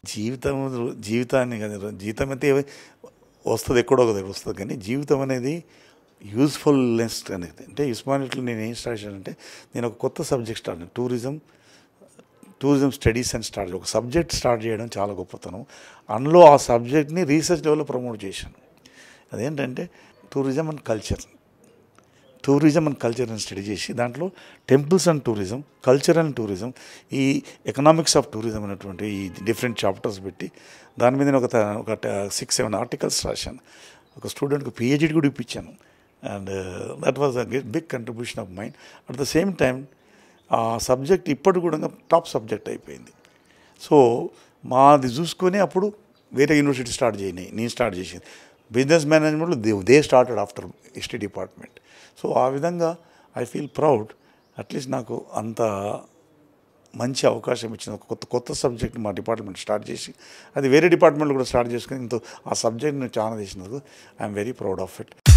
జీవితం జీవితాన్ని కదా జీవితం అయితే వస్తుంది ఎక్కడో ఒక దగ్గర వస్తుంది కానీ జీవితం అనేది యూస్ఫుల్నెస్ అనేది అంటే ఉస్మానియాలో నేను ఏం స్టార్ట్ చేశానంటే నేను ఒక కొత్త subject start tourism tourism studies అని స్టార్ట్ ఒక సబ్జెక్ట్ స్టార్ట్ చేయడం చాలా గొప్పతనం అందులో ఆ సబ్జెక్ట్ని రీసెర్చ్ లెవెల్లో ప్రమోట్ చేశాను అదేంటంటే tourism and culture tourism and culture అని స్టడీ చేసి దాంట్లో temples and tourism culture and tourism ఈ ఎకనామిక్స్ ఆఫ్ టూరిజం అనేటువంటి ఈ డిఫరెంట్ చాప్టర్స్ పెట్టి దాని మీద ఒక త- ఒక సిక్స్ సెవెన్ ఆర్టికల్స్ రాశాను ఒక స్టూడెంట్కి పిహెచ్డి కూడా ఇప్పించాను and that was a big contribution of mind at the same time ఆ సబ్జెక్ట్ ఇప్పటి కూడా టాప్ సబ్జెక్ట్ అయిపోయింది సో మాది చూసుకొని అప్పుడు వేరే యూనివర్సిటీ స్టార్ట్ చేయనాయి నేను స్టార్ట్ చేసింది బిజినెస్ మేనేజ్మెంట్లో they they started after history department so ఆ విధంగా ఐ ఫీల్ ప్రౌడ్ అట్లీస్ట్ నాకు అంత మంచి అవకాశం ఇచ్చిన ఒక కొత్త కొత్త సబ్జెక్ట్ మా డిపార్ట్మెంట్ స్టార్ట్ చేసి అది వేరే డిపార్ట్మెంట్లో కూడా స్టార్ట్ చేసుకుని ఇంత ఆ సబ్జెక్ట్ని చాలా చేసినందుకు I'm very proud of it